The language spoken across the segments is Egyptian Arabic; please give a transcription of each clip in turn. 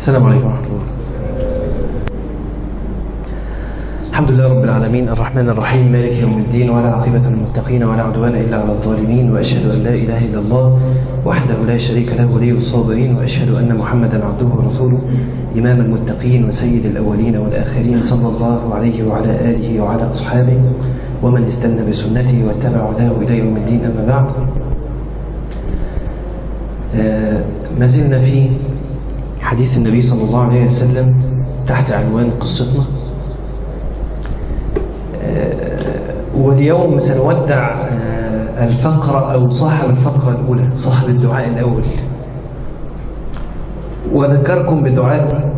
السلام عليكم ورحمة الله الحمد لله رب العالمين الرحمن الرحيم مالك يوم الدين ولا عاقبة للمتقين ولا عدوان إلا على الظالمين وأشهد أن لا إله إلا الله وحده لا شريك له ولي الصابرين وأشهد أن محمدا عبده ورسوله إمام المتقين وسيد الأولين والآخرين صلى الله عليه وعلى آله وعلى أصحابه ومن استنى بسنته واتبع هداه إلى يوم الدين أما بعد آه ما زلنا في حديث النبي صلى الله عليه وسلم تحت عنوان قصتنا واليوم سنودع الفقرة أو صاحب الفقرة الأولى صاحب الدعاء الأول وذكركم بدعاء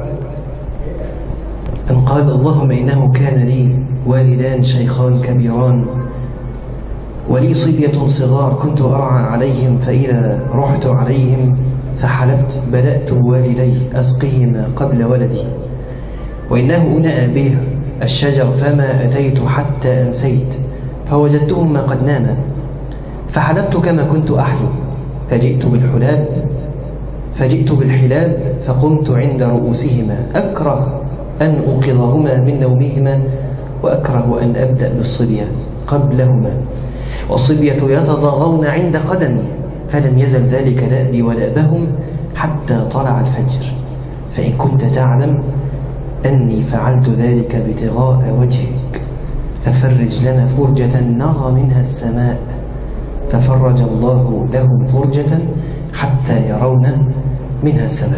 أن قال اللهم إنه كان لي والدان شيخان كبيران ولي صبية صغار كنت أرعى عليهم فإذا رحت عليهم فحلبت بدأت والدي أسقيهما قبل ولدي وإنه أنأى به الشجر فما أتيت حتى أمسيت فوجدتهما قد ناما فحلبت كما كنت أحلب فجئت بالحلاب فجئت بالحلاب فقمت عند رؤوسهما أكره أن أوقظهما من نومهما وأكره أن أبدأ بالصبية قبلهما والصبية يتضاغون عند قدمي فلم يزل ذلك دأبي ودأبهم حتى طلع الفجر فإن كنت تعلم أني فعلت ذلك ابتغاء وجهك ففرج لنا فرجة نرى منها السماء ففرج الله لهم فرجة حتى يرون منها السماء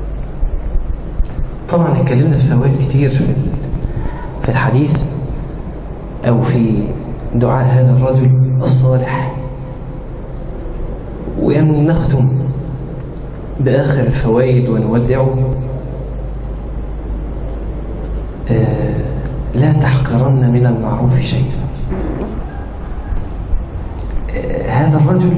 طبعا اتكلمنا في فوائد كتير في في الحديث أو في دعاء هذا الرجل الصالح ونختم بآخر الفوائد ونودعه آه لا تحقرن من المعروف شيئا آه هذا الرجل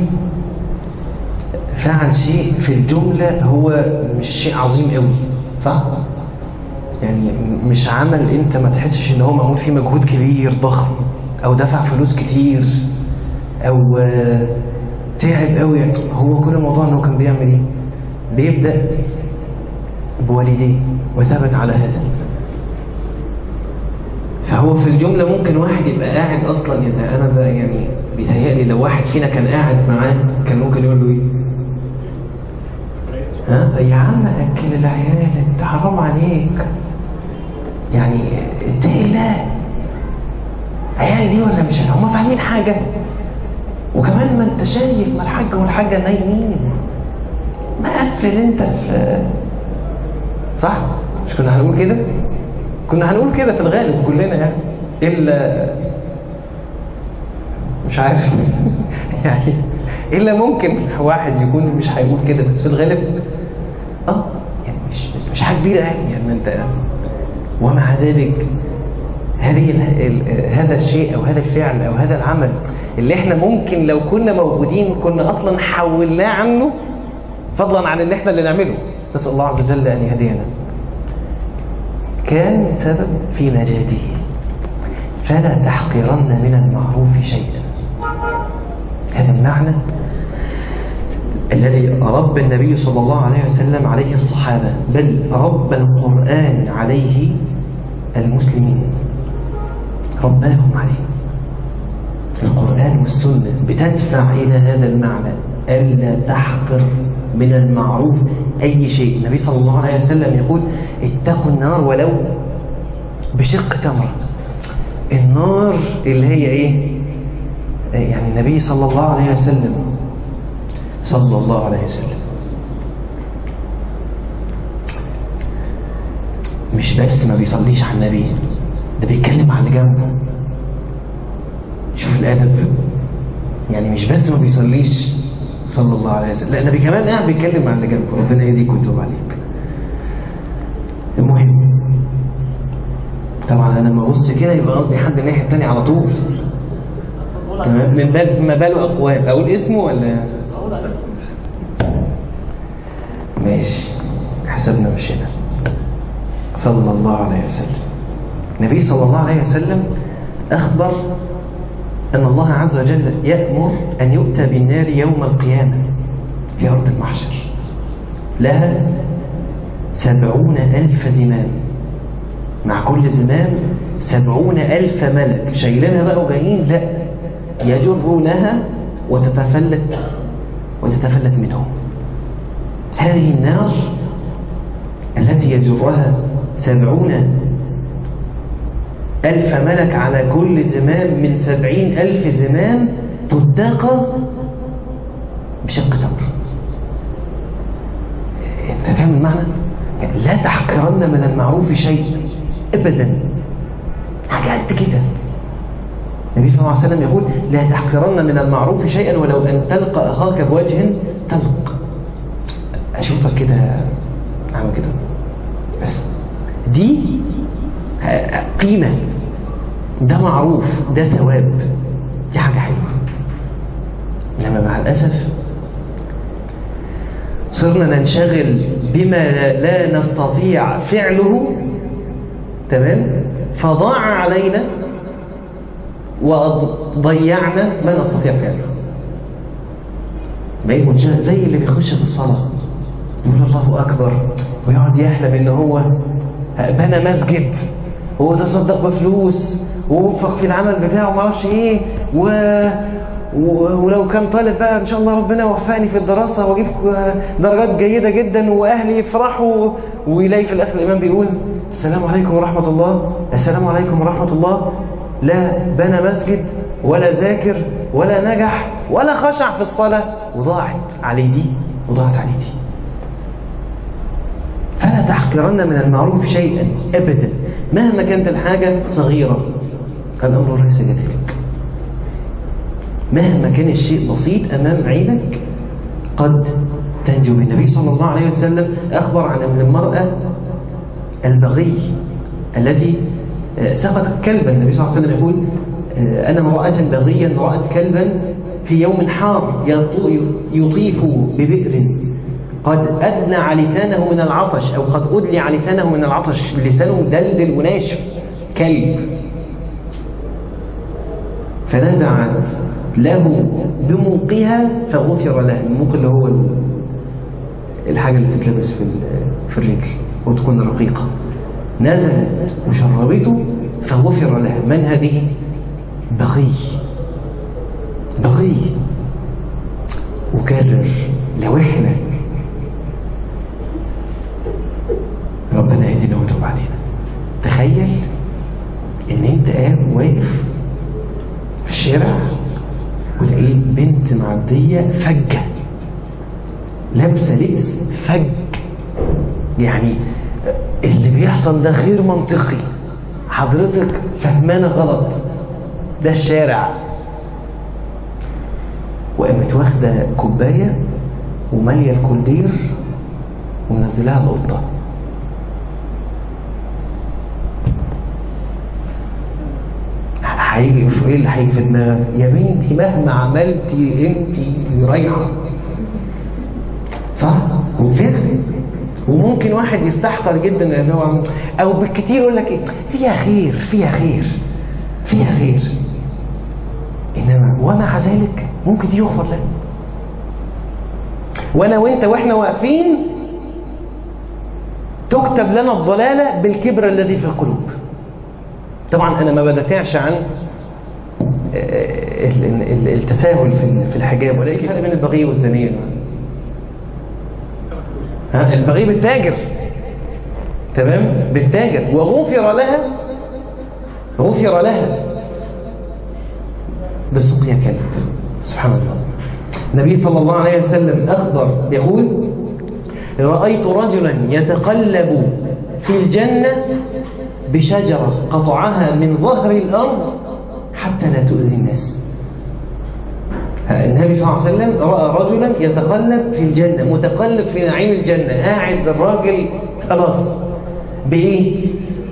فعل شيء في الجملة هو مش شيء عظيم قوي صح؟ يعني مش عمل انت ما تحسش ان هو معمول فيه مجهود كبير ضخم او دفع فلوس كتير او آه تعب قوي هو كل الموضوع انه كان بيعمل ايه بيبدأ بوالديه وثبت على هذا فهو في الجملة ممكن واحد يبقى قاعد أصلا يعني أنا ده يعني بيتهيألي لو واحد فينا كان قاعد معاه كان ممكن يقول له إيه؟ ها؟ يا عم أكل العيال أنت حرام عليك يعني اتقي الله عيال دي ولا مش هم فاهمين حاجة وكمان ما أنت شايف ما الحاج والحاجة نايمين ما قفل أنت في صح؟ مش كنا هنقول كده؟ كنا هنقول كده في الغالب كلنا يعني إلا مش عارف يعني إلا ممكن واحد يكون مش هيقول كده بس في الغالب اه يعني مش مش حاجة كبيرة يعني يعني انت ومع ذلك هذه هذا الشيء او هذا الفعل او هذا العمل اللي احنا ممكن لو كنا موجودين كنا اصلا حولناه عنه فضلا عن ان احنا اللي نعمله نسال الله عز وجل ان يهدينا كان سبب في نجاته فلا تحقرن من المعروف شيئا هذا المعنى الذي رب النبي صلى الله عليه وسلم عليه الصحابة بل رب القرآن عليه المسلمين رباهم عليه القرآن والسنة بتدفع إلى هذا المعنى ألا تحقر من المعروف أي شيء النبي صلى الله عليه وسلم يقول اتقوا النار ولو بشق تمرة النار اللي هي ايه يعني النبي صلى الله عليه وسلم صلى الله عليه وسلم مش بس ما بيصليش على النبي ده بيتكلم على اللي جنبه شوف الادب يعني مش بس ما بيصليش صلى الله عليه وسلم لا النبي كمان قاعد بيتكلم عن اللي جنبه ربنا يهديك ويتوب عليك المهم طبعا انا لما ابص كده يبقى قصدي حد الناحيه الثانيه على طول تمام من بال ما باله اقوال اقول اسمه ولا ماشي حسبنا مشينا صلى الله عليه وسلم النبي صلى الله عليه وسلم اخبر أن الله عز وجل يأمر أن يؤتى بالنار يوم القيامة في أرض المحشر لها سبعون ألف زمام مع كل زمام سبعون ألف ملك شايلينها بقى وجايين لا يجرونها وتتفلت وتتفلت منهم هذه النار التي يجرها سبعون ألف ملك على كل زمام من سبعين ألف زمام تتقى بشق تمر انت فاهم المعنى؟ لا تحقرن من المعروف شيء ابدا حاجة قد كده النبي صلى الله عليه وسلم يقول لا تحقرن من المعروف شيئا ولو أن تلقى أخاك بوجه تلق أشوفك كده أعمل كده بس دي قيمة ده معروف ده ثواب دي حاجة حلوة إنما مع الأسف صرنا ننشغل بما لا نستطيع فعله تمام فضاع علينا وضيعنا ما نستطيع فعله بقيت منشغل زي اللي بيخش في الصلاة يقول الله أكبر ويقعد يحلم إن هو بنى مسجد وتصدق بفلوس ووفق في العمل بتاعه ما اعرفش ايه و... و... ولو كان طالب بقى ان شاء الله ربنا يوفقني في الدراسه واجيب درجات جيده جدا واهلي يفرحوا ويلاقي في الاخر الامام بيقول السلام عليكم ورحمه الله السلام عليكم ورحمه الله لا بنى مسجد ولا ذاكر ولا نجح ولا خشع في الصلاه وضاعت عليه دي وضاعت عليه دي فلا تحقرن من المعروف شيئا ابدا مهما كانت الحاجه صغيره الامر ليس كذلك مهما كان الشيء بسيط امام عينك قد تنجو بالنبي صلى الله عليه وسلم اخبر عن ان المراه البغي التي سقطت كلبا النبي صلى الله عليه وسلم يقول انا امراه بغيا رات كلبا في يوم حار يطيف ببئر قد أدلع لسانه من العطش أو قد أدلع لسانه من العطش لسانه دلدل وناشف كلب فنزعت له بموقها فغفر له الموق اللي هو الحاجة اللي تتلبس في في الرجل وتكون رقيقة نزلت وشربته فغفر له من هذه بغي بغي وكرر لو احنا ربنا يهدينا ويتوب علينا تخيل ان انت قاعد واقف في الشارع ولقيت بنت معدية فجة لابسة لبس فج يعني اللي بيحصل ده غير منطقي حضرتك فهمانة غلط ده الشارع وقامت واخدة كوباية ومالية الكولدير ومنزلها القطة هيجي في ايه اللي هيجي في دماغك يا بنتي مهما عملتي انت رايحه صح وفعلا وممكن واحد يستحقر جدا اللي هو او بالكتير يقول لك ايه فيها خير فيها خير فيها خير انما ومع ذلك ممكن دي يغفر لك وانا وانت واحنا واقفين تكتب لنا الضلاله بالكبر الذي في القلوب طبعا انا ما بدافعش عن التساهل في الحجاب ولا ايه الفرق بين البغي والزانيه ها البغي بالتاجر تمام بالتاجر وغفر لها غفر لها بسقيا كلب سبحان الله النبي صلى الله عليه وسلم أخبر يقول رأيت رجلا يتقلب في الجنة بشجرة قطعها من ظهر الأرض حتى لا تؤذي الناس النبي صلى الله عليه وسلم رأى رجلا يتقلب في الجنة متقلب في نعيم الجنة قاعد الراجل خلاص بإيه؟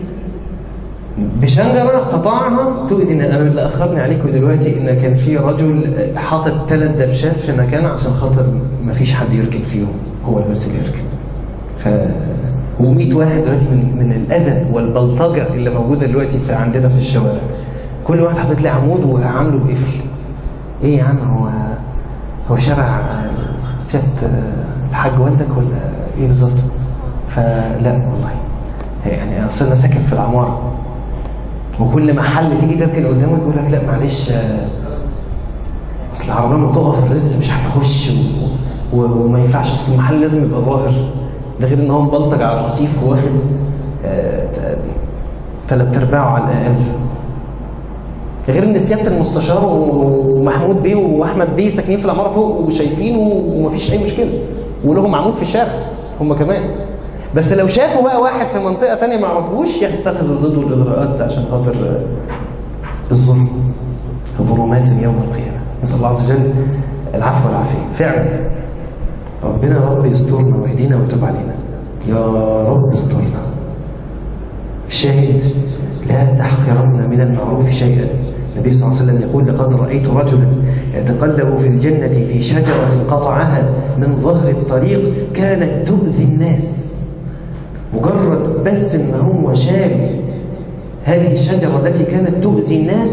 بشجرة قطعها تؤذي الناس أنا اللي أخرني عليكم دلوقتي إن كان في رجل حاطط ثلاث دبشات في مكان عشان خاطر ما فيش حد يركب فيهم هو بس اللي يركب ف و100 واحد دلوقتي من من الاذى والبلطجه اللي موجوده دلوقتي في عندنا في الشوارع كل واحد حاطط لي عمود وعامله بقفل ايه يا عم هو هو شارع سيادة الحاج والدك ولا ايه بالظبط ف فلا والله يعني اصل انا ساكن في العماره وكل محل تيجي تركن قدامه تقول لك لا معلش آه، اصل العربيه لما تقف الرزق مش عارف اخش و- و- وما ينفعش اصل المحل لازم يبقى ظاهر ده غير ان هو مبلطج على الرصيف وواخد آه، ثلاث ارباعه على الاقل غير ان سياده المستشار ومحمود بيه واحمد بيه ساكنين في العماره فوق وشايفينه ومفيش اي مشكله ولهم عمود في الشارع هم كمان بس لو شافوا بقى واحد في منطقه ثانيه ما يعرفوش يتخذوا ضده الاجراءات عشان خاطر آه، الظلم ظلمات يوم القيامه نسال الله عز وجل العفو والعافيه فعلا ربنا يا رب يسترنا ويهدينا ويتوب علينا يا رب استرنا الشاهد لا تحقرن من المعروف شيئا النبي صلى الله عليه وسلم يقول لقد رأيت رجلا يتقلب في الجنة في شجرة قطعها من ظهر الطريق كانت تؤذي الناس مجرد بس ان هو شاف هذه الشجرة التي كانت تؤذي الناس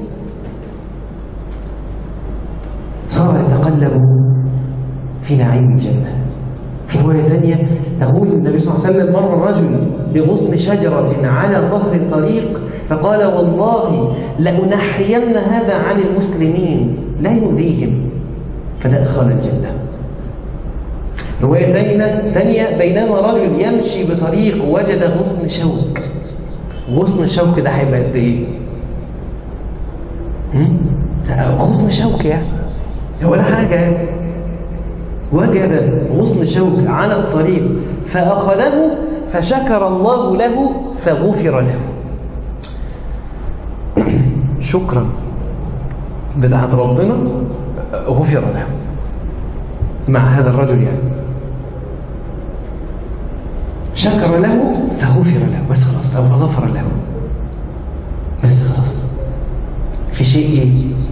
صار يتقلب في نعيم الجنة في رواية ثانية تقول النبي صلى الله عليه وسلم مر رجل بغصن شجرة على ظهر الطريق فقال والله لأنحين هذا عن المسلمين لا يؤذيهم فدخل الجنة رواية ثانية ثانية بينما رجل يمشي بطريق وجد غصن شوك غصن شوك ده هيبقى قد ايه؟ هم؟ غصن شوك يعني ولا حاجة يعني وجد غصن شوك على الطريق فأخذه فشكر الله له فغفر له شكرا بتاعت ربنا غفر له مع هذا الرجل يعني شكر له فغفر له بس خلاص أو غفر له بس خلاص في شيء إيه؟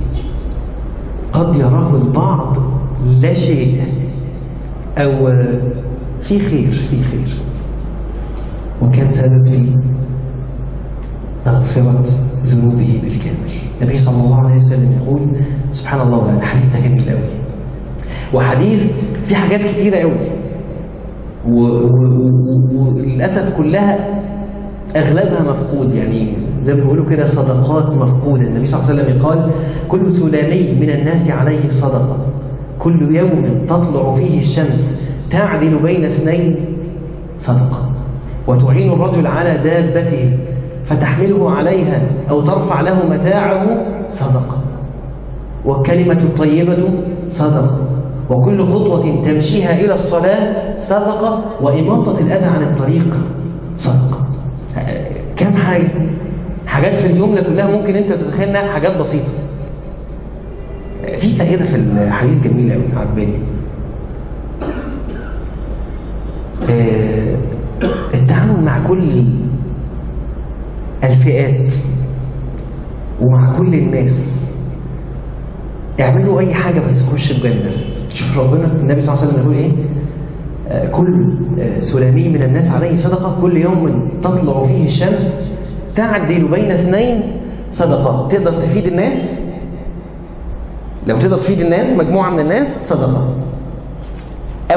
قد يراه البعض لا شيء أو في خير في خير وكان سبب في مغفرة ذنوبه بالكامل النبي صلى الله عليه وسلم يقول سبحان الله يعني الحديث ده جميل قوي وحديث في حاجات كتيرة قوي وللأسف كلها أغلبها مفقود يعني زي ما بيقولوا كده صدقات مفقودة النبي صلى الله عليه وسلم قال كل سلامي من الناس عليه صدقة كل يوم تطلع فيه الشمس تعدل بين اثنين صدقة وتعين الرجل على دابته فتحمله عليها أو ترفع له متاعه صدقة والكلمة الطيبة صدقة وكل خطوة تمشيها إلى الصلاة صدقة وإماطة الأذى عن الطريق صدقة كم حاجة حاجات في الجملة كلها ممكن أنت تتخيلها حاجات بسيطة في كده في الحديث جميل قوي عجباني التعامل مع كل الفئات ومع كل الناس اعملوا اي حاجه بس خش الجنه شوف ربنا النبي صلى الله عليه وسلم يقول ايه آه كل آه سلامي من الناس عليه صدقه كل يوم تطلع فيه الشمس تعدل بين اثنين صدقه تقدر تفيد الناس لو تقدر تفيد الناس مجموعه من الناس صدقه او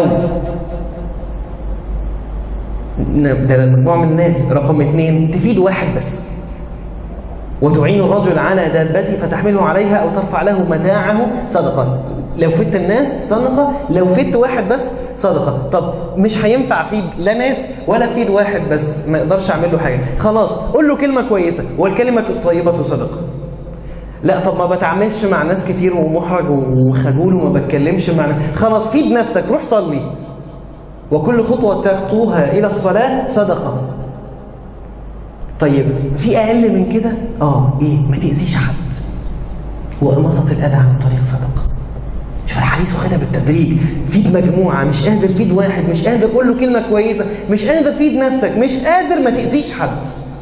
ده مجموعه من الناس رقم اثنين تفيد واحد بس وتعين الرجل على دابته فتحمله عليها أو ترفع له متاعه صدقة لو فدت الناس صدقة لو فدت واحد بس صدقة طب مش هينفع فيد لا ناس ولا فيد واحد بس ما يقدرش أعمل له حاجة خلاص قول له كلمة كويسة والكلمة الطيبة صدقة لا طب ما بتعاملش مع ناس كتير ومحرج وخجول وما بتكلمش مع ناس خلاص فيد نفسك روح صلي وكل خطوة تخطوها إلى الصلاة صدقة طيب في أقل من كده آه إيه ما تأذيش حد وإماطة الأذى عن الطريق صدقة شوف الحديث واخدها بالتدريج فيد مجموعة مش قادر فيد واحد مش قادر قول له كلمة كويسة مش قادر فيد نفسك مش قادر ما تأذيش حد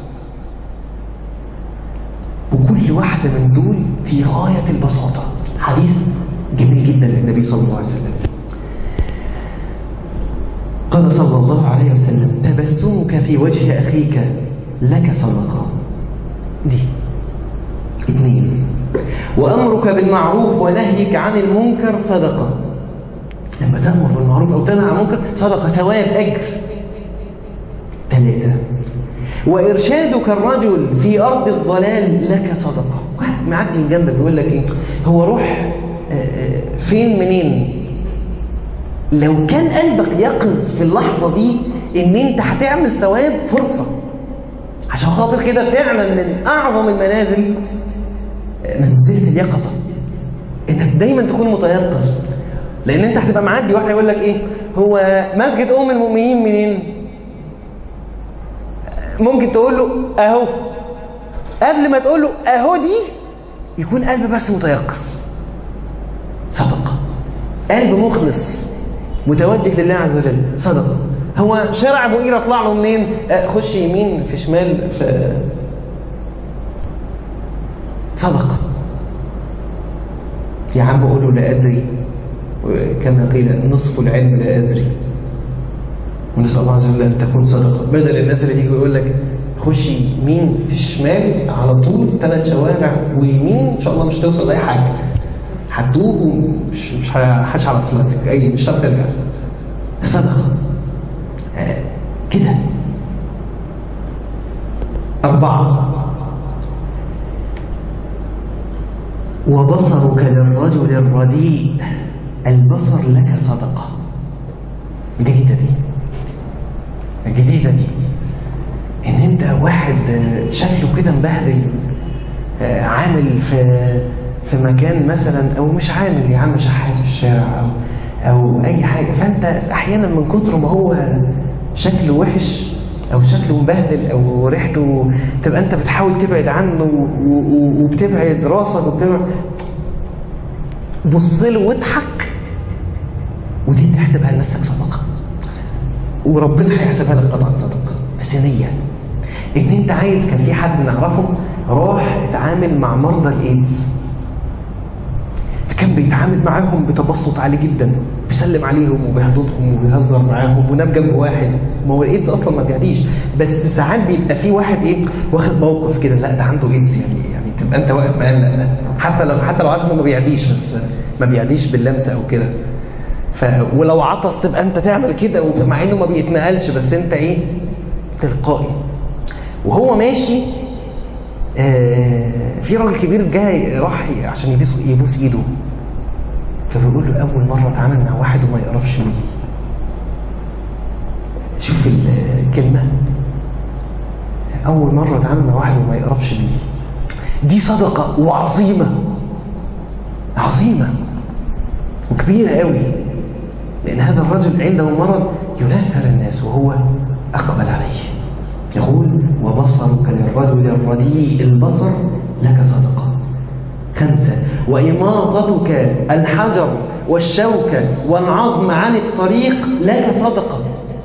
وكل واحدة من دول في غاية البساطة حديث جميل جدا للنبي صلى الله عليه وسلم قال صلى الله عليه وسلم تبسمك في وجه أخيك لك صدقة دي اثنين وأمرك بالمعروف ونهيك عن المنكر صدقة لما تأمر بالمعروف أو تنهى عن المنكر صدقة ثواب أجر ثلاثة وإرشادك الرجل في أرض الضلال لك صدقة واحد معدي من جنبك بيقول لك إيه هو روح آه، آه، فين منين لو كان قلبك يقظ في اللحظة دي إن أنت هتعمل ثواب فرصة عشان خاطر كده فعلا من أعظم المنازل آه، منزلة اليقظة إنك دايما تكون متيقظ لأن أنت هتبقى معدي واحد يقول لك إيه هو مسجد أم المؤمنين منين؟ ممكن تقول له اهو قبل ما تقول له اهو دي يكون قلب بس متيقظ صدقه قلب مخلص متوجه لله عز وجل صدقه هو شارع ابو قيره طلع له منين آه، خش يمين في شمال في صدقه يا عم قول له لا ادري كما قيل نصف العلم لا ادري ونسأل الله عز وجل أن تكون صدقة بدل الناس اللي يجي يقول لك خش يمين في الشمال على طول ثلاث شوارع ويمين إن شاء الله مش توصل لأي حاجة هتدوب ومش مش حاجة على طلعتك أي مش شرط ترجع صدقة آه، كده أربعة وبصرك للرجل الرديء البصر لك صدقة جيدة دي الجديدة دي ان انت واحد آه، شكله كده مبهدل آه، عامل في في مكان مثلا او مش عامل يا عم شحات في الشارع او او اي حاجه فانت احيانا من كتر ما هو شكله وحش او شكله مبهدل او ريحته تبقى انت بتحاول تبعد عنه و- و- وبتبعد راسك وبتبعد بص له واضحك ودي تحسبها لنفسك صدقه وربنا هيحسبها لك قطعا صدقه بس نيه ان انت عايز كان في حد نعرفه راح اتعامل مع مرضى الايدز فكان بيتعامل معاهم بتبسط عالي جدا بيسلم عليهم وبيحضنهم وبيهزر معاهم ونام جنب واحد ما هو الايدز اصلا ما بيعديش بس ساعات بيبقى في واحد ايه واخد موقف كده لا ده عنده ايدز يعني يعني تبقى انت واقف معاه لا لا حتى لو حتى لو عارف انه ما بيعديش بس ما بيعديش باللمسه او كده ف ولو عطس تبقى انت تعمل كده مع انه ما بيتنقلش بس انت ايه تلقائي وهو ماشي آه في راجل كبير جاي راح عشان يبوس يبوس ايده فبيقول له اول مره اتعامل مع واحد وما يقرفش مني شوف الكلمه اول مره اتعامل مع واحد وما يقرفش مني دي صدقه وعظيمه عظيمه وكبيره قوي لان هذا الرجل عنده مرض ينفر الناس وهو اقبل عليه يقول وبصرك للرجل الرديء البصر لك صدقة خمسة وإماطتك الحجر والشوكة والعظم عن الطريق لك صدقة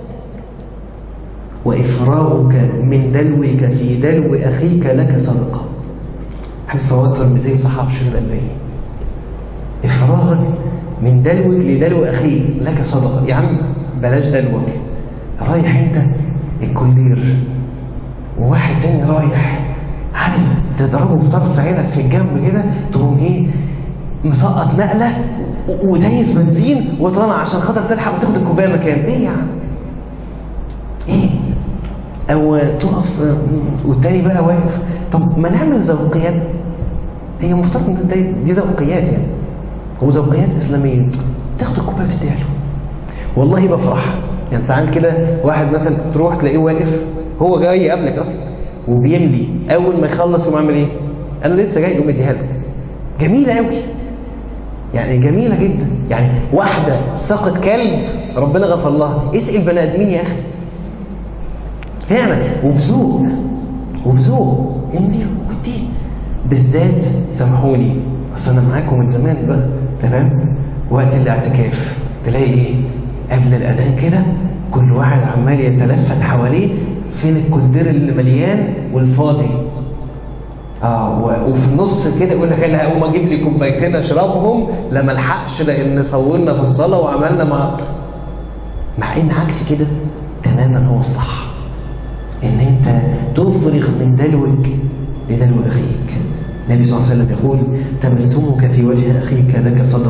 وإفراغك من دلوك في دلو أخيك لك صدقة حديث رواه الترمذي وصححه الشيخ الألباني إفراغك من دلوك لدلو أخيك لك صدقة يا عم بلاش دلوك رايح أنت الكولير وواحد تاني رايح عارف تضربه في طرف عينك في الجنب كده تقوم ايه مسقط نقله و- ودايس بنزين وطالع عشان خاطر تلحق وتاخد الكوبايه مكان ايه يا عم ايه او تقف آه، والتاني بقى واقف طب ما نعمل ذوقيات هي مفترض ان دي, دي ذوقيات يعني هو ذوقيات اسلاميه تاخد الكوبايه وتديها له والله بفرح يعني ساعات كده واحد مثلا تروح تلاقيه واقف هو جاي يقابلك اصلا وبيملي اول ما يخلص يقوم عامل ايه انا لسه جاي يقوم مديها لك جميله قوي يعني جميله جدا يعني واحده سقط كلب ربنا غفر لها اسال البني ادمين يا اخي فعلا وبذوق وبذوق امضي ودي بالذات سامحوني اصل انا معاكم من زمان بقى تمام وقت الاعتكاف تلاقي ايه قبل الاذان كده كل واحد عمال يتلفت حواليه فين الكولدير اللي مليان والفاضي اه و- وفي النص كده يقول لك انا هقوم اجيب لي كوبايتين اشربهم لما الحقش لان طولنا في الصلاه وعملنا مع مع ان عكس كده تماما هو الصح ان انت تفرغ من دلوك لدلو اخيك النبي صلى الله عليه وسلم يقول تبسمك في وجه اخيك لك صدقه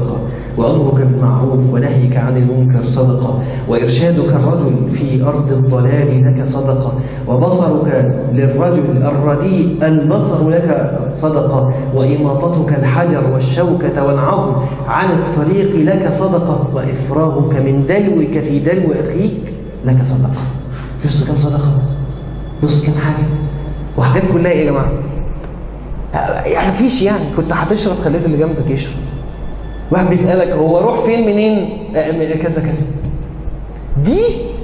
وأمرك بالمعروف ونهيك عن المنكر صدقة وإرشادك الرجل في أرض الضلال لك صدقة وبصرك للرجل الرديء البصر لك صدقة وإماطتك الحجر والشوكة والعظم عن الطريق لك صدقة وإفراغك من دلوك في دلو أخيك لك صدقة بص كم صدقة بص كم حاجة وحاجات كلها إيه يا جماعة يعني مفيش يعني كنت هتشرب خليت اللي جنبك يشرب واحد بيسألك هو روح فين منين آه، كذا كذا دي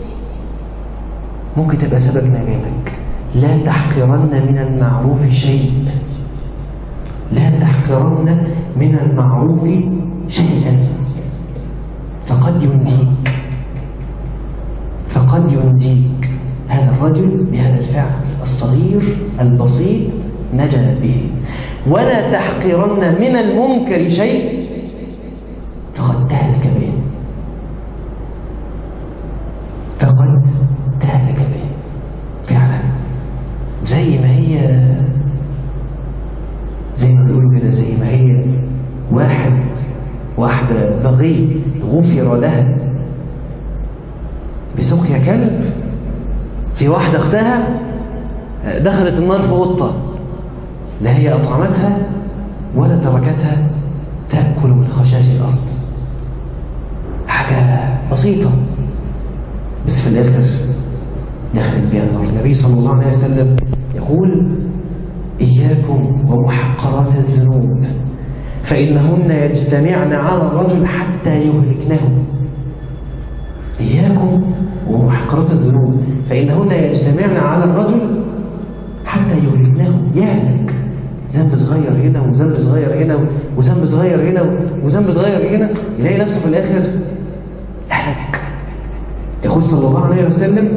ممكن تبقى سبب نجاتك لا تحقرن من المعروف شيء لا تحقرن من المعروف شيئا فقد ينجيك فقد ينجيك هذا الرجل بهذا الفعل الصغير البسيط نجا به ولا تحقرن من المنكر شيء فقد تهلك به فقد تهلك به فعلا زي ما هي زي ما بيقولوا كده زي ما هي واحد واحدة بغي غفر لها بسقيا كلب في واحدة اختها دخلت النار في قطة لا هي أطعمتها ولا تركتها تأكل من خشاش الأرض حاجة بسيطة بس في الآخر دخلت بها النار النبي صلى الله عليه وسلم يقول إياكم ومحقرات الذنوب فإنهن يجتمعن على الرجل حتى يهلكنه إياكم ومحقرات الذنوب فإنهن يجتمعن على الرجل حتى يهلكنه يهلك ذنب صغير هنا وذنب صغير هنا وذنب صغير هنا وذنب صغير هنا يلاقي نفسه في الآخر هلك يقول صلى الله عليه وسلم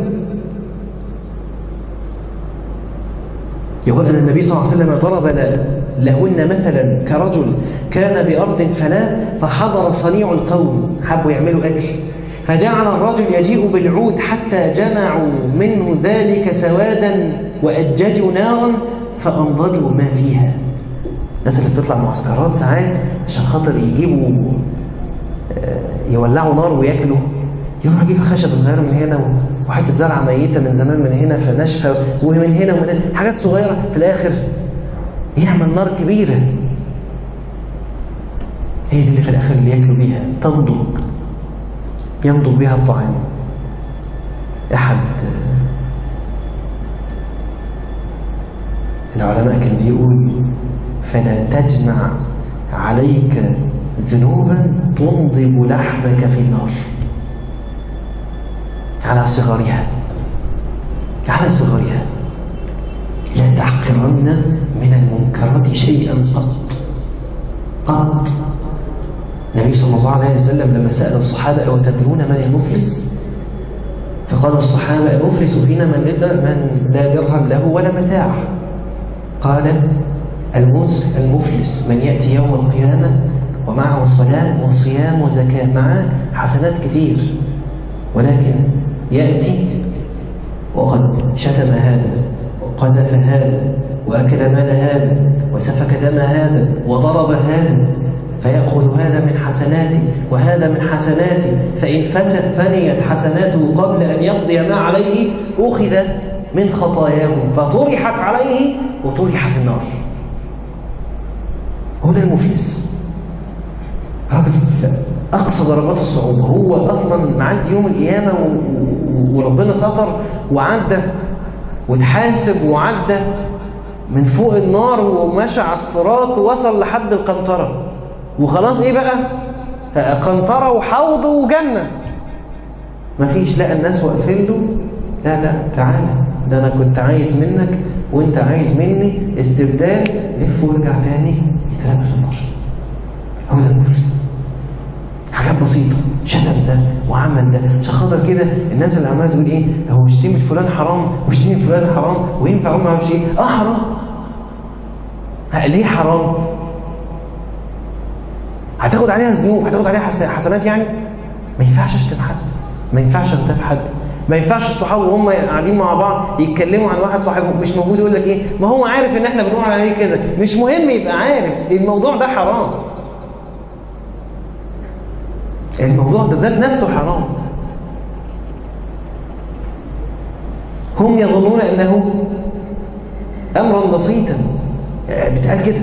يقول أن النبي صلى الله عليه وسلم ضرب لهن مثلا كرجل كان بأرض فلا فحضر صنيع القوم حبوا يعملوا أكل فجعل الرجل يجيء بالعود حتى جمعوا منه ذلك سوادا وأججوا نارا فأنضجوا ما فيها الناس اللي بتطلع معسكرات ساعات عشان خاطر يجيبوا يولعوا نار وياكلوا يروح يجيب خشب صغيره من هنا وحته زرعه ميته من زمان من هنا فناشفه ومن هنا ومن هنا حاجات صغيره في الاخر يعمل نار كبيره هي دي اللي في الاخر اللي ياكلوا بيها تنضج ينضج بها الطعام احد العلماء كان بيقول فلا تجمع عليك ذنوبا تنضب لحمك في النار على صغرها على صغرها لا تحقرن من المنكرات شيئا قط قط النبي صلى الله عليه وسلم لما سأل الصحابة أو تدرون من المفلس فقال الصحابة المفلس فينا من من لا درهم له ولا متاع قال المفلس من يأتي يوم القيامة ومعه صلاة وصيام وزكاة معه حسنات كتير ولكن يأتي وقد شتم هذا وقذف هذا وأكل مال هذا وسفك دم هذا وضرب هذا فيأخذ هذا من حسناته وهذا من حسناته فإن فسد فنيت حسناته قبل أن يقضي ما عليه أخذ من خطاياه فطرحت عليه وطرح في النار هو ده المفلس راجل أقصى درجات الصعوبة هو أصلا معدي يوم القيامة وربنا ستر وعدى وتحاسب وعدى من فوق النار ومشى على الصراط ووصل لحد القنطرة وخلاص ايه بقى قنطرة وحوض وجنة مفيش لقى الناس واقفين له لا لا تعالى ده انا كنت عايز منك وانت عايز مني استبدال لف وارجع تاني يترمى في النار هو ده المفلس حاجات بسيطة شتم ده وعمل ده عشان خاطر كده الناس اللي عماله تقول ايه هو شتيمة فلان حرام وشتيمة فلان حرام وينفع ما اعرفش ايه اه حرام ليه حرام هتاخد عليها ذنوب هتاخد عليها حسنات يعني ما ينفعش اشتم حد ما ينفعش انتف حد ما ينفعش الصحابه وهم قاعدين مع بعض يتكلموا عن واحد صاحبهم مش موجود يقول لك ايه ما هو عارف ان احنا بنقول عليه كده مش مهم يبقى عارف الموضوع ده حرام الموضوع ده ذات نفسه حرام هم يظنون أنه أمرا بسيطا بتقال كده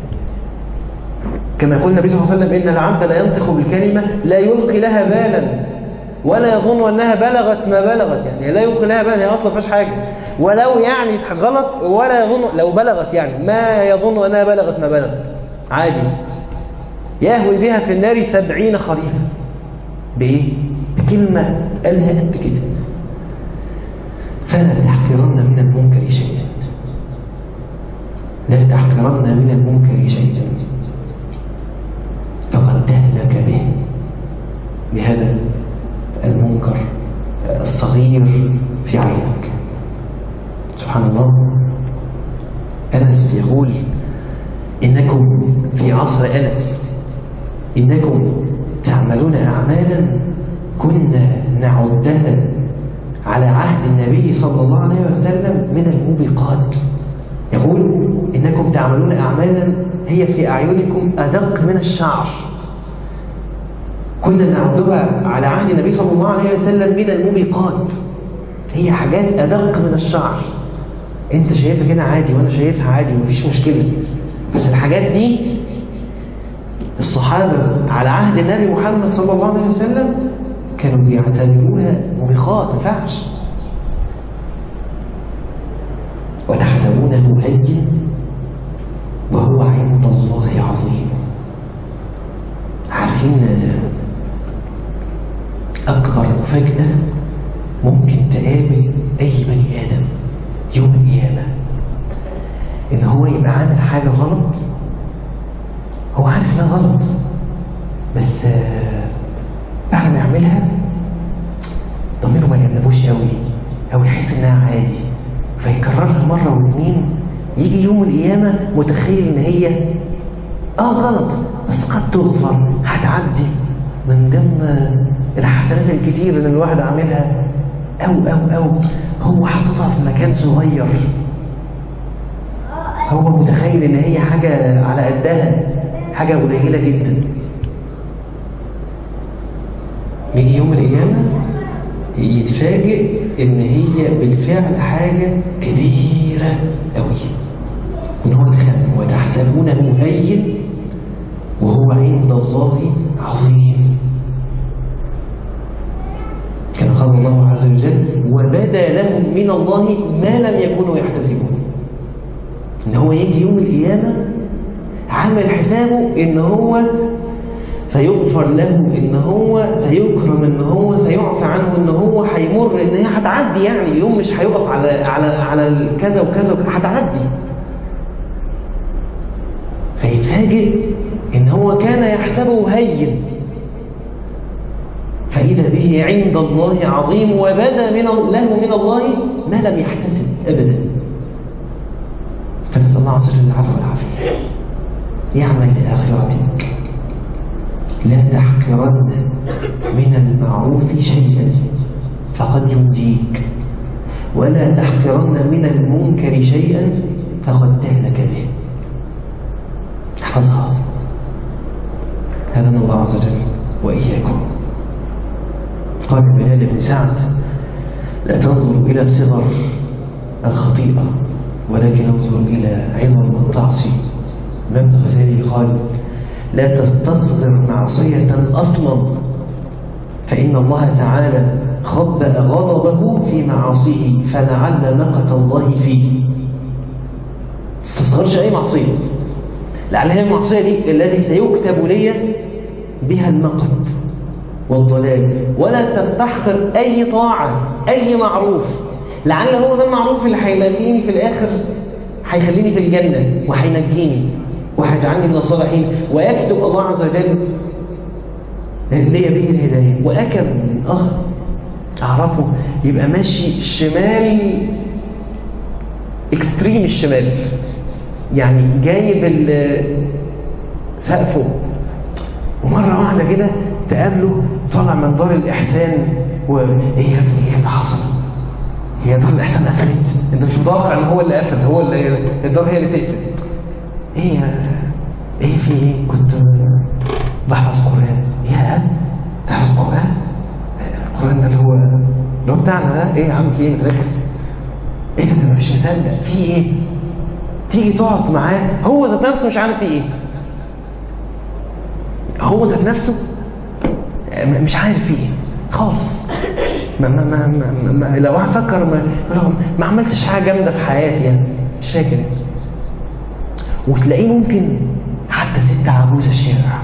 كما يقول النبي صلى الله عليه وسلم إن العبد لا ينطق بالكلمة لا يلقي لها بالا ولا يظن أنها بلغت ما بلغت يعني لا يلقي لها بالا هي أصلا فيهاش حاجة ولو يعني غلط ولا يظن لو بلغت يعني ما يظن أنها بلغت ما بلغت عادي يهوي بها في النار سبعين خريفا بإيه؟ بكلمة قالها قد كده فلا تحقرن من المنكر شيئا لا تحقرن من المنكر شيئا فقد تهلك به بهذا المنكر الصغير في عينك سبحان الله أنس يقول إنكم في عصر أنس إنكم تعملون أعمالا كنا نعدها على عهد النبي صلى الله عليه وسلم من الموبقات يقول إنكم تعملون أعمالا هي في أعينكم أدق من الشعر كنا نعدها على عهد النبي صلى الله عليه وسلم من الموبقات هي حاجات أدق من الشعر انت شايفها كده عادي وانا شايفها عادي ومفيش مشكلة بس الحاجات دي الصحابة على عهد النبي محمد صلى الله عليه وسلم كانوا بيعتبروها موبقات ما ينفعش وتحسبونه هين وهو عند الله عظيم عارفين أكبر مفاجأة ممكن تقابل أي بني آدم يوم القيامة إن هو يبقى عامل حاجة غلط هو عارف إنها غلط بس بعد ما يعملها ضميره ما يجنبوش قوي أو يحس إنها عادي فيكررها مرة واثنين يجي يوم القيامة متخيل إن هي آه غلط بس قد تغفر هتعدي من ضمن الحسنات الكتير اللي الواحد عاملها أو أو أو هو حاططها في مكان صغير هو متخيل إن هي حاجة على قدها حاجة قليلة جدا يجي يوم القيامة يتفاجئ إن هي بالفعل حاجة كبيرة أوي إن هو دخل وتحسبونه هين وهو عند الله عظيم كما قال الله عز وجل وبدا لهم من الله ما لم يكونوا يحتسبون ان هو يجي يوم القيامه عامل حسابه ان هو سيغفر له ان هو سيكرم ان هو سيعفى عنه ان هو هيمر ان هي هتعدي يعني اليوم مش هيقف على على على كذا وكذا هتعدي فيتفاجئ ان هو كان يحسبه هين فإذا به عند الله عظيم وبدا من له من الله ما لم يحتسب أبدا فنسأل الله عز وجل العفو والعافية يعمل لآخرتك لا تحقرن من المعروف شيئا فقد ينجيك ولا تحقرن من المنكر شيئا فقد تهلك به احفظها هذا الله عز وجل وإياكم قال بلال بن سعد لا تنظر إلى صغر الخطيئة ولكن انظر إلى عظم التعصي إمام الغزالي قال لا تستصغر معصية أصلا فإن الله تعالى خبأ غضبه في معاصيه فلعل نقة الله فيه تستصغرش أي معصية لعل هي المعصية دي الذي سيكتب لي بها المقت والضلال ولا تستحقر أي طاعة أي معروف لعل هو ده المعروف اللي هيلاقيني في الآخر هيخليني في الجنة وهينجيني وهيجعلني من الصالحين ويكتب الله عز وجل لي به الهداية وأكم من أخ أعرفه يبقى ماشي شمال اكستريم الشمال يعني جايب سقفه ومرة واحدة كده تقابله طالع من دار الإحسان وإيه يا ابني كده حصل هي دار الإحسان قفلت أنت مش متوقع إن هو اللي قفل هو اللي الدار هي اللي تقفل إيه يا إيه في إيه كنت بحفظ قرآن يا اللي هو اللي هو بتاعنا ده ايه يا عم في ايه متركز ايه ده مش مصدق في ايه تيجي تقعد معاه هو ذات نفسه مش عارف في ايه هو ذات نفسه م- مش عارف في ايه خالص ما ما ما, ما, ما لو هفكر ما, ما, ما عملتش حاجه جامده في حياتي يعني مش فاكر وتلاقيه ممكن حتى ست عجوزه الشارع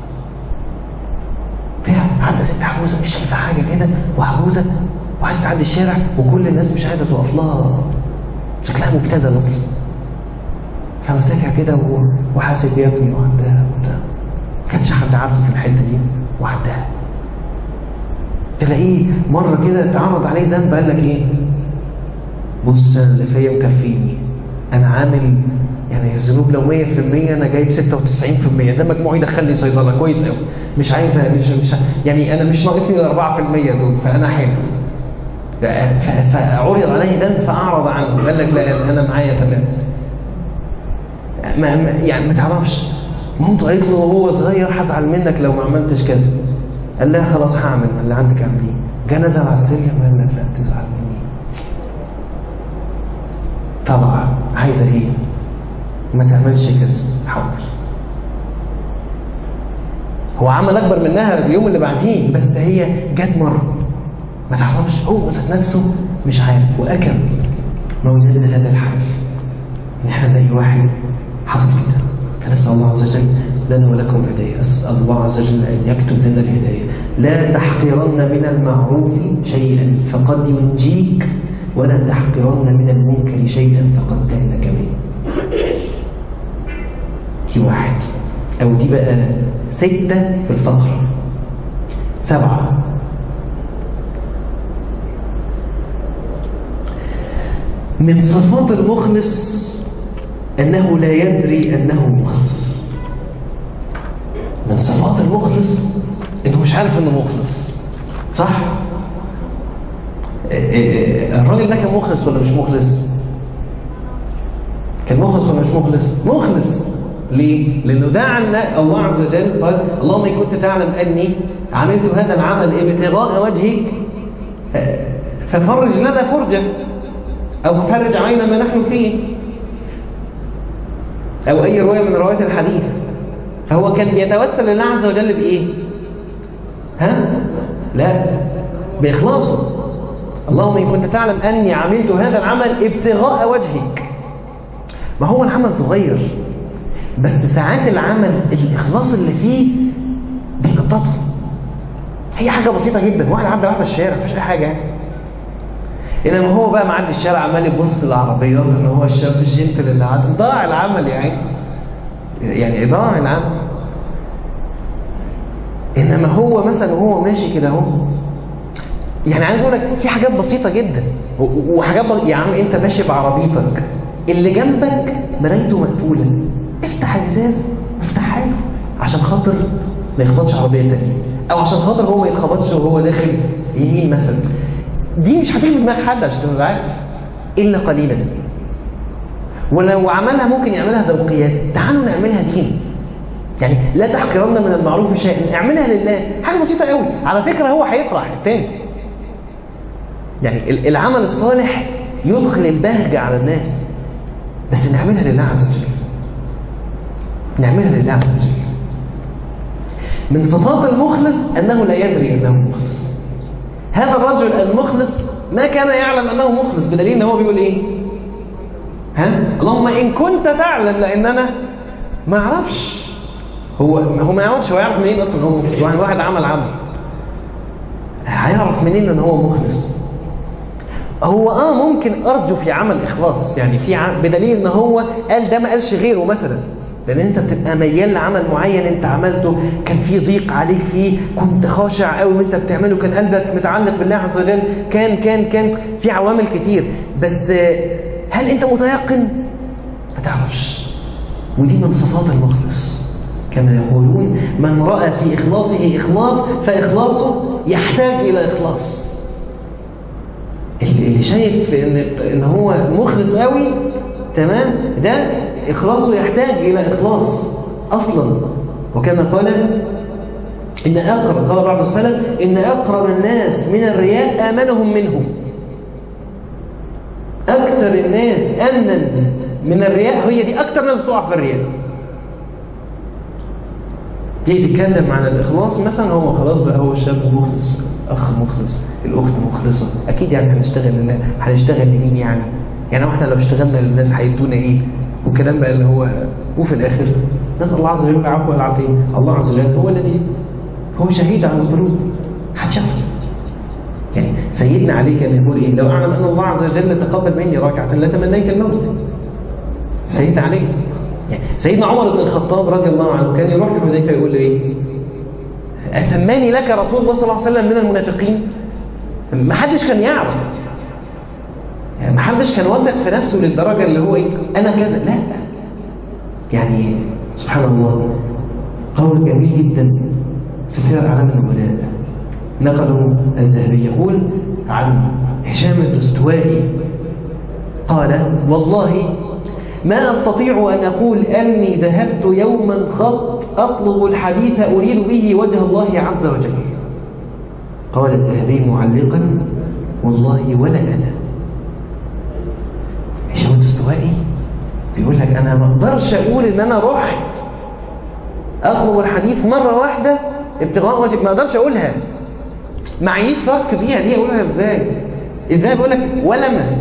بتاع عدى ست عجوزه مش شايفه حاجه كده وعجوزه وعايزه تعدي الشارع وكل الناس مش عايزه تقف لها شكلها مبتذل اصلا فمسكها كده و- وحاسب يا ابني وعدها وبتاع ما كانش حد عارفه في الحته دي وعدها تلاقيه مره كده اتعرض عليه ذنب قال لك ايه بص انا اللي فيا مكفيني انا عامل يعني الذنوب لو 100% انا جايب 96% ده مجموعي دخلني صيدله كويس قوي مش عايز مش مش يعني انا مش ناقصني ال 4% دول فانا حلو ف- ف- فعرض عليه ذنب فاعرض عنه قال لك لا انا معايا تمام ما ما- يعني ما تعرفش مامته قالت له وهو صغير هزعل منك لو ما عملتش كذا قال لها خلاص هعمل ما اللي عندك اعمليه جه نزل على السلم قال لك لا تزعل مني طبعا عايزه ايه ما تعملش كذا حاضر هو عمل اكبر منها اليوم اللي بعديه بس هي جت مره ما تعرفش هو ذات نفسه مش عارف واكل موجود هذا الحال ان احنا زي واحد حصل كده فنسال الله عز وجل لنا ولكم الهدايه اسال الله عز وجل ان يكتب لنا الهدايه لا تحقرن من المعروف شيئا فقد ينجيك ولا تحقرن من المنكر شيئا فقد تهلك به دي واحد او دي بقى ستة في الفقر سبعة من صفات المخلص أنه لا يدري أنه مخلص من صفات المخلص أنه مش عارف أنه مخلص صح؟ إيه إيه الراجل ده كان مخلص ولا مش مخلص؟ كان مخلص ولا مش مخلص؟ مخلص ليه؟ لأنه دعا النا- الله عز وجل قال اللهم إن كنت تعلم أني عملت هذا العمل ابتغاء وجهك آه، ففرج لنا فرجة أو فرج علينا ما نحن فيه أو أي رواية من روايات الحديث فهو كان بيتوسل لله عز وجل بإيه؟ ها؟ لا بإخلاصه اللهم إن كنت تعلم أني عملت هذا العمل ابتغاء وجهك ما هو العمل صغير بس ساعات العمل الإخلاص اللي فيه بينططه هي حاجة بسيطة جدا واحد عدى واحد في الشارع مفيش أي حاجة يعني انما هو بقى معدي الشارع عمال يبص للعربيات ان هو الشاب الجنتل اللي عدى ضاع العمل يعني يعني ضاع العمل انما هو مثلا وهو ماشي كده اهو يعني عايز اقول لك في حاجات بسيطه جدا و- وحاجات بس... يا عم انت ماشي بعربيتك اللي جنبك مرايته مقفوله افتح الازاز وافتحها له عشان خاطر ما يخبطش عربيه تانيه او عشان خاطر هو ما يتخبطش وهو داخل يمين مثلا دي مش هتيجي في دماغ حد عشان تبقى عارف الا قليلا ولو عملها ممكن يعملها ذوقيات تعالوا نعملها دين يعني لا تحقرن من المعروف شيئا اعملها لله حاجه بسيطه قوي على فكره هو هيفرح التاني يعني ال- العمل الصالح يدخل البهجه على الناس بس نعملها لله عز وجل نعملها لله عز وجل من صفات المخلص انه لا يدري انه مخلص هذا الرجل المخلص ما كان يعلم انه مخلص بدليل ان هو بيقول ايه ها اللهم ان كنت تعلم لان انا ما اعرفش هو هو ما يعرفش هو يعرف منين اصلا هو مخلص يعني واحد عمل عمل هيعرف منين ان هو مخلص هو اه ممكن ارجو في عمل اخلاص يعني في ع... بدليل ان هو قال ده ما قالش غيره مثلا لان انت بتبقى ميال لعمل معين انت عملته كان في ضيق عليك فيه كنت خاشع قوي وانت بتعمله كان قلبك متعلق بالله عز وجل كان كان كان في عوامل كتير بس آه، هل انت متيقن ما تعرفش ودي من صفات المخلص كما يقولون من رأى في إخلاصه إخلاص فإخلاصه يحتاج إلى إخلاص اللي شايف إن, إن هو مخلص قوي تمام ده إخلاصه يحتاج إلى إخلاص أصلا وكما قال إن أقرب قال بعض السلف إن أقرب الناس من الرياء آمنهم منهم أكثر الناس أمنا من الرياء هي دي أكثر ناس تقع في الرياء تيجي تتكلم عن الإخلاص مثلا هو خلاص بقى هو شاب مخلص أخ مخلص الأخت مخلصة أكيد يعني هنشتغل لله هنشتغل لمين يعني يعني احنا لو اشتغلنا للناس هيدونا إيه والكلام بقى اللي هو وفي الآخر نسأل الله عز وجل العفو والعافية الله عز وجل هو الذي هو شهيد على الظروف هتشوف يعني سيدنا علي كان يقول ايه لو اعلم ان الله عز وجل تقبل مني ركعه لتمنيت الموت سيدنا علي يعني سيدنا عمر بن الخطاب رضي الله عنه كان يروح لحذيفه يقول له ايه اسماني لك رسول الله صلى الله عليه وسلم من المنافقين ما حدش كان يعرف يعني ما حدش كان واثق في نفسه للدرجه اللي هو ايه انا كذا لا يعني سبحان الله قول جميل جدا في سير اعلام النبلاء نقلوا الذهبي يقول عن هشام الدستوائي قال والله ما أستطيع أن أقول أني ذهبت يوما خط أطلب الحديث أريد به وجه الله عز وجل قال الذهبي معلقا والله ولا أنا هشام الدستوائي بيقول لك أنا ما أقدرش أقول إن أنا رحت أطلب الحديث مرة واحدة ابتغاء وجهك ما أقدرش أقولها معيش فرق بيها دي اقولها ازاي ازاي بقول لك ولا ما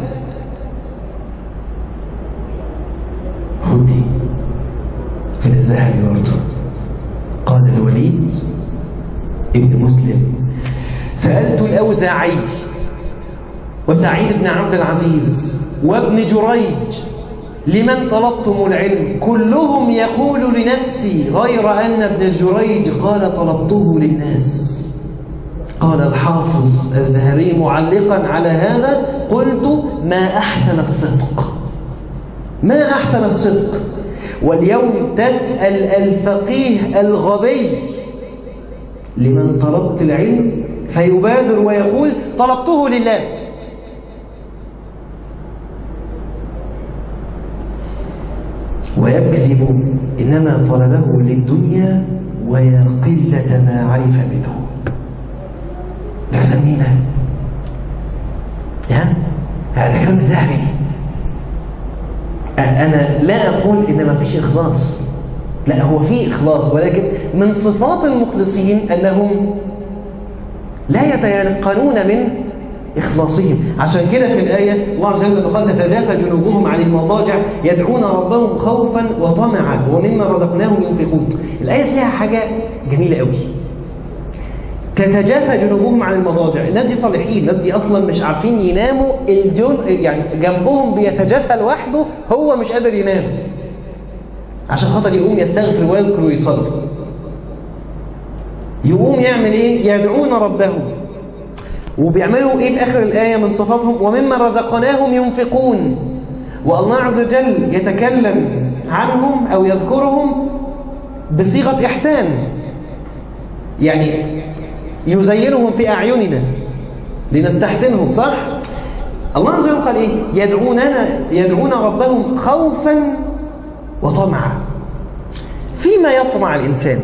خدي في الذهب برضه قال الوليد ابن مسلم سألت الأوزاعي وسعيد بن عبد العزيز وابن جريج لمن طلبتم العلم كلهم يقول لنفسي غير أن ابن جريج قال طلبته للناس قال الحافظ الذهبي معلقا على هذا قلت ما أحسن الصدق ما أحسن الصدق واليوم تسأل الفقيه الغبي لمن طلبت العلم فيبادر ويقول طلبته لله ويكذب إنما طلبه للدنيا ويا قلة ما عرف منه ده كلام مين ها هذا كلام ذهبي انا لا اقول ان ما فيش اخلاص لا هو في اخلاص ولكن من صفات المخلصين انهم لا يتيقنون من إخلاصهم عشان كده في الآية الله عز وجل قال تتجافى جنوبهم عن المضاجع يدعون ربهم خوفا وطمعا ومما رزقناهم ينفقون الآية فيها حاجة جميلة قوي تتجافى جنوبهم عن المضاجع الناس دي صالحين الناس دي اصلا مش عارفين يناموا الجن يعني جنبهم بيتجافى لوحده هو مش قادر ينام عشان خاطر يقوم يستغفر ويذكر ويصلي يقوم يعمل ايه يدعون ربهم وبيعملوا ايه في اخر الايه من صفاتهم ومما رزقناهم ينفقون والله عز وجل يتكلم عنهم او يذكرهم بصيغه احسان يعني يزينهم في أعيننا لنستحسنهم صح؟ الله عز وجل قال إيه؟ يدعوننا يدعون ربهم خوفا وطمعا فيما يطمع الإنسان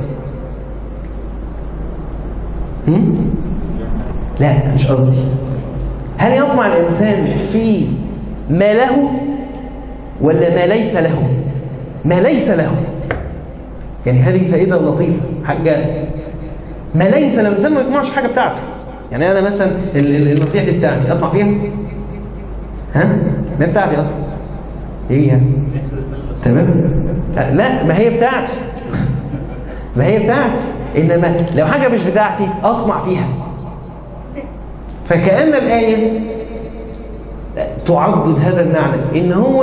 هم؟ لا مش قصدي هل يطمع الإنسان في ما له ولا ما ليس له ما ليس له يعني هذه فائدة لطيفة حاجة ما ليس لو الانسان ما يطمعش حاجه بتاعته يعني انا مثلا النصيحه دي بتاعتي اطمع فيها ها ما بتاعتي اصلا ايه يعني تمام لا ما هي بتاعتي ما هي بتاعتي انما لو حاجه مش بتاعتي اطمع فيها فكأن الآية تعضد هذا المعنى إن هو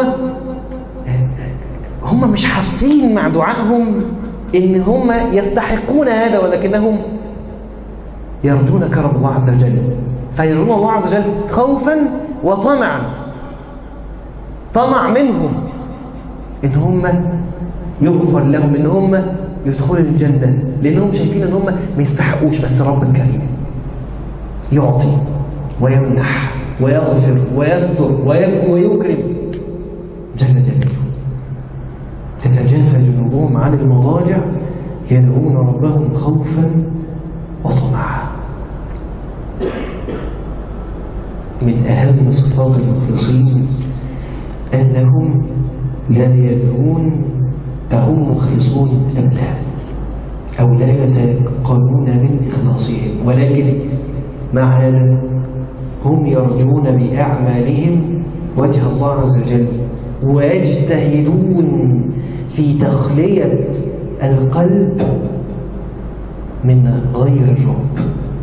هم مش حاسين مع دعائهم إن هم يستحقون هذا ولكنهم يرجون كرم الله عز وجل فيرجون الله عز وجل خوفا وطمعا طمع منهم إن هم يغفر لهم إن هم يدخلوا الجنة لأنهم شايفين إن هم ما يستحقوش بس رب الكريم يعطي ويمنح ويغفر ويستر ويكرم جل جلاله تتجافى جنوبهم عن المضاجع يدعون ربهم خوفا وطمعا من أهم صفات المخلصين أنهم لا يدعون أهم مخلصون أم لا أو لا يتيقنون من إخلاصهم ولكن مع هذا هم يرجون بأعمالهم وجه الله عز وجل ويجتهدون في تخلية القلب من غير الرب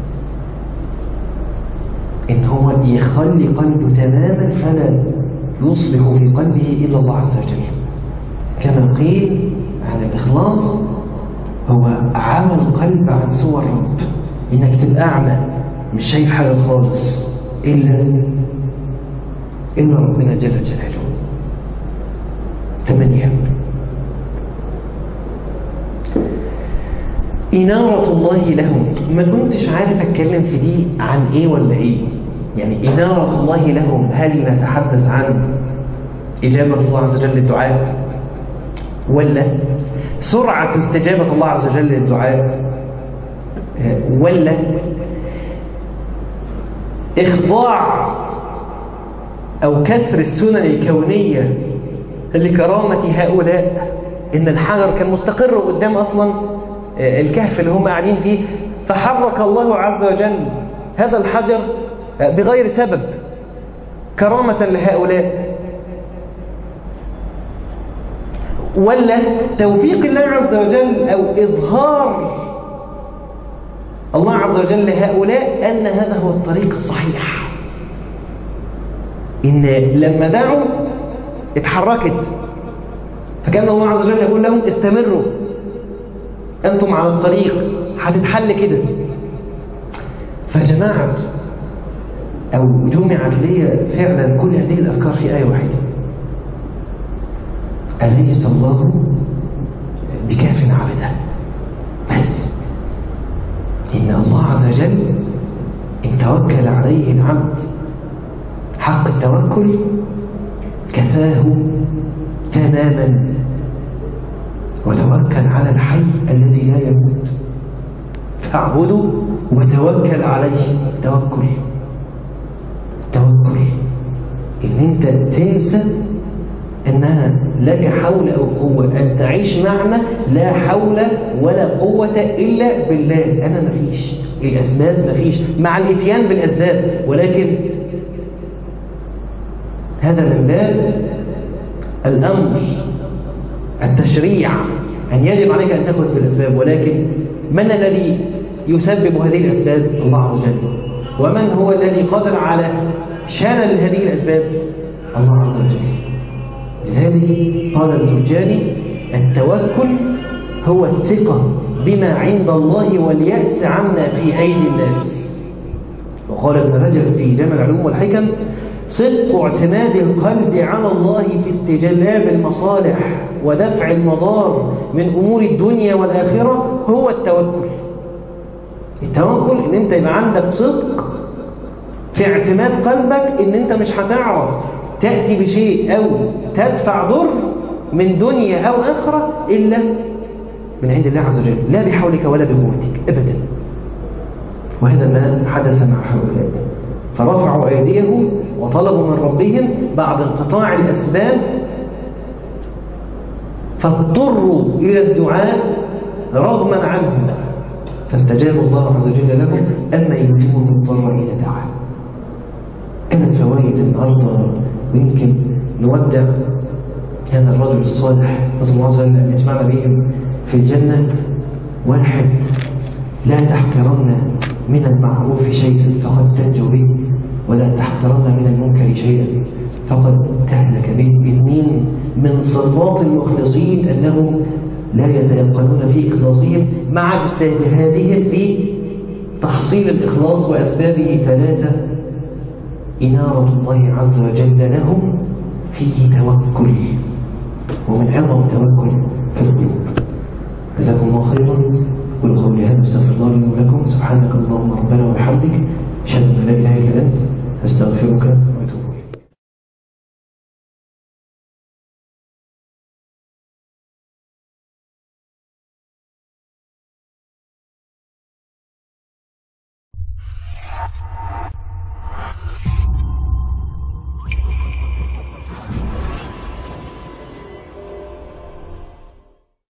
إن هو يخلي قلبه تماما فلا يصبح في قلبه إلا الله عز وجل كما قيل عن الإخلاص هو عمى القلب عن صور رب إنك تبقى أعمى مش شايف حاجة خالص إلا إلا ربنا جل جلاله ثمانية إنارة الله لهم ما كنتش عارف أتكلم في دي عن إيه ولا إيه يعني إنارة الله لهم هل نتحدث عن إجابة الله عز وجل للدعاء ولا سرعة استجابة الله عز وجل للدعاء ولا إخضاع أو كسر السنن الكونية لكرامة هؤلاء إن الحجر كان مستقر قدام أصلا الكهف اللي هم قاعدين فيه فحرك الله عز وجل هذا الحجر بغير سبب كرامة لهؤلاء ولا توفيق الله عز وجل أو إظهار الله عز وجل لهؤلاء أن هذا هو الطريق الصحيح إن لما دعوا اتحركت فكان الله عز وجل يقول لهم استمروا أنتم على الطريق هتتحل كده فجماعة أو جمعت لي فعلا كل هذه الأفكار في آية واحدة أليس الله بكاف عبده بس إن الله عز وجل إن توكل عليه العبد حق التوكل كفاه تماما وتوكل على الحي الذي لا يموت فاعبده وتوكل عليه توكل توكل ان انت تنسى انها لك حول او قوه ان تعيش معنا لا حول ولا قوه الا بالله انا مفيش الاسباب مفيش مع الاتيان بالاسباب ولكن هذا من باب الامر التشريع أن يجب عليك أن تأخذ بالأسباب ولكن من الذي يسبب هذه الأسباب الله عز وجل ومن هو الذي قدر على شانل هذه الأسباب الله عز وجل لذلك قال الجرجاني التوكل هو الثقة بما عند الله واليأس عما في أيدي الناس وقال ابن رجب في جمع العلوم والحكم صدق اعتماد القلب على الله في استجلاب المصالح ودفع المضار من أمور الدنيا والآخرة هو التوكل التوكل ان انت يبقى عندك صدق في اعتماد قلبك ان انت مش هتعرف تأتي بشيء أو تدفع ضر من دنيا أو آخرة إلا من عند الله عز وجل لا بحولك ولا بقوتك أبدا وهذا ما حدث مع هؤلاء فرفعوا أيديهم وطلبوا من ربهم بعد انقطاع الأسباب فاضطروا إلى الدعاء رغما عنهم فاستجاب الله عز وجل لهم أما يجيب المضطر إلى دعاء كانت فوائد النهارده ويمكن نودع هذا الرجل الصالح نسأل الله عز وجل أن يجمعنا بهم في الجنة واحد لا تحقرن من المعروف شيئا فقد تنجو به ولا تحقرن من المنكر شيئا فقد تهلك به اثنين من صفات المخلصين أنهم لا يتيقنون في إخلاصهم مع اجتهادهم في تحصيل الإخلاص وأسبابه ثلاثة إنارة الله عز وجل لهم فيه توكل ومن عظم التوكل في القلوب جزاكم الله خيرا قل قولي هذا استغفر الله لي ولكم سبحانك اللهم ربنا وبحمدك اشهد ان لا اله الا انت استغفرك